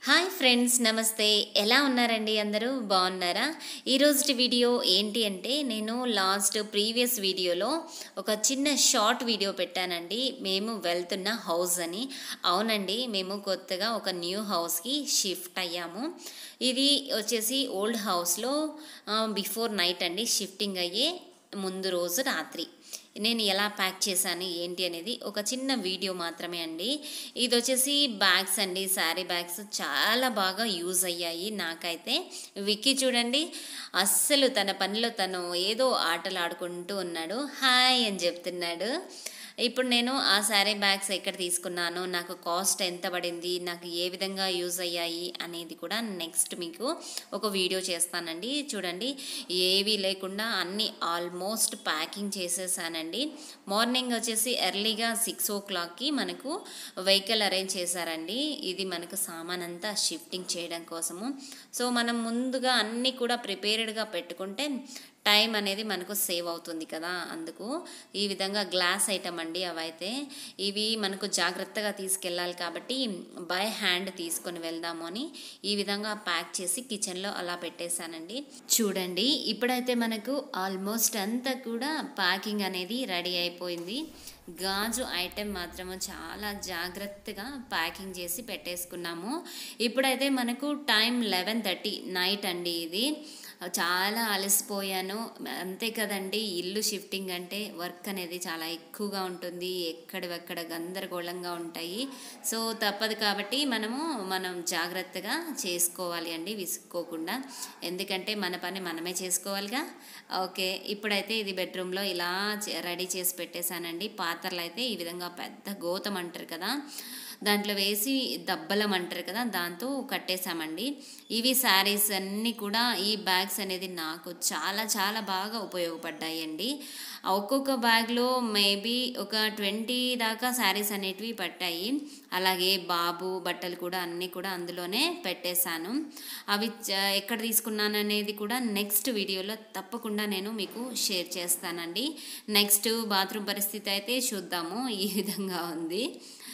hi friends నమస్తే ఎలా ఉన్నారండి అందరూ బాగున్నారా ఈరోజు వీడియో ఏంటి అంటే నేను లాస్ట్ ప్రీవియస్ వీడియోలో ఒక చిన్న షార్ట్ వీడియో పెట్టానండి మేము వెళ్తున్న హౌస్ అని అవునండి మేము కొత్తగా ఒక న్యూ హౌస్కి షిఫ్ట్ అయ్యాము ఇది వచ్చేసి ఓల్డ్ హౌస్లో బిఫోర్ నైట్ అండి షిఫ్టింగ్ అయ్యే ముందు రోజు రాత్రి నేను ఎలా ప్యాక్ చేశాను ఏంటి అనేది ఒక చిన్న వీడియో మాత్రమే అండి ఇది వచ్చేసి బ్యాగ్స్ అండి శారీ బ్యాగ్స్ చాలా బాగా యూజ్ అయ్యాయి నాకైతే విక్కీ చూడండి అస్సలు తన పనిలో తను ఏదో ఆటలు ఆడుకుంటూ ఉన్నాడు హాయ్ అని చెప్తున్నాడు ఇప్పుడు నేను ఆ శారీ బ్యాగ్స్ ఎక్కడ తీసుకున్నాను నాకు కాస్ట్ ఎంత పడింది నాకు ఏ విధంగా యూజ్ అయ్యాయి అనేది కూడా నెక్స్ట్ మీకు ఒక వీడియో చేస్తానండి చూడండి ఏవి లేకుండా అన్నీ ఆల్మోస్ట్ ప్యాకింగ్ చేసేసానండి మార్నింగ్ వచ్చేసి ఎర్లీగా సిక్స్ ఓ క్లాక్కి మనకు వెహికల్ అరేంజ్ చేశారండి ఇది మనకు సామాన్ అంతా షిఫ్టింగ్ చేయడం కోసము సో మనం ముందుగా అన్నీ కూడా ప్రిపేర్డ్గా పెట్టుకుంటే టైం అనేది మనకు సేవ్ అవుతుంది కదా అందుకు ఈ విధంగా గ్లాస్ ఐటమ్ అండి అవైతే ఇవి మనకు జాగ్రత్తగా తీసుకెళ్ళాలి కాబట్టి బై హ్యాండ్ తీసుకొని వెళ్దాము అని ఈ విధంగా ప్యాక్ చేసి కిచెన్లో అలా పెట్టేశానండి చూడండి ఇప్పుడైతే మనకు ఆల్మోస్ట్ అంతా కూడా ప్యాకింగ్ అనేది రెడీ అయిపోయింది గాజు ఐటెం మాత్రము చాలా జాగ్రత్తగా ప్యాకింగ్ చేసి పెట్టేసుకున్నాము ఇప్పుడైతే మనకు టైం లెవెన్ థర్టీ నైట్ అండి ఇది చాలా అలసిపోయాను అంతే కదండి ఇల్లు షిఫ్టింగ్ అంటే వర్క్ అనేది చాలా ఎక్కువగా ఉంటుంది ఎక్కడివెక్కడ గందరగోళంగా ఉంటాయి సో తప్పదు కాబట్టి మనము మనం జాగ్రత్తగా చేసుకోవాలి అండి విసుక్కోకుండా ఎందుకంటే మన పని మనమే చేసుకోవాలిగా ఓకే ఇప్పుడైతే ఇది బెడ్రూమ్లో ఇలా రెడీ చేసి పెట్టేశానండి పాత్రలు అయితే ఈ విధంగా పెద్ద గోతం అంటారు కదా దాంట్లో వేసి దబ్బలం అంటారు కదా దాంతో కట్టేశామండి ఇవి శారీస్ అన్నీ కూడా ఈ బ్యాగ్స్ అనేది నాకు చాలా చాలా బాగా ఉపయోగపడ్డాయండి ఒక్కొక్క బ్యాగ్లో మేబీ ఒక ట్వంటీ దాకా శారీస్ అనేటివి పట్టాయి అలాగే బాబు బట్టలు కూడా అన్నీ కూడా అందులోనే పెట్టేశాను అవి ఎక్కడ తీసుకున్నాను అనేది కూడా నెక్స్ట్ వీడియోలో తప్పకుండా నేను మీకు షేర్ చేస్తానండి నెక్స్ట్ బాత్రూమ్ పరిస్థితి అయితే చూద్దాము ఈ విధంగా ఉంది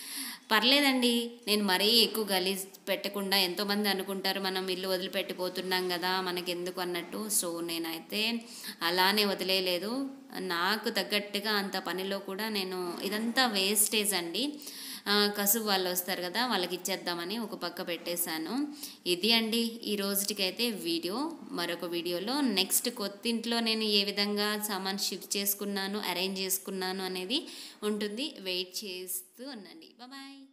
పర్లేదండి నేను మరీ ఎక్కువ గలీజ్ పెట్టకుండా ఎంతోమంది అనుకుంటారు మనం ఇల్లు వదిలిపెట్టిపోతున్నాం కదా మనకి ఎందుకు అన్నట్టు సో నేనైతే అలానే వదిలేయలేదు నాకు తగ్గట్టుగా అంత పనిలో కూడా నేను ఇదంతా వేస్టేజ్ అండి కసువు వాళ్ళు వస్తారు కదా వాళ్ళకి ఇచ్చేద్దామని ఒక పక్క పెట్టేశాను ఇది అండి ఈ రోజుటికైతే వీడియో మరొక వీడియోలో నెక్స్ట్ కొత్తింట్లో నేను ఏ విధంగా సామాన్ షిఫ్ట్ చేసుకున్నాను అరేంజ్ చేసుకున్నాను అనేది ఉంటుంది వెయిట్ చేస్తూ ఉండండి బాయ్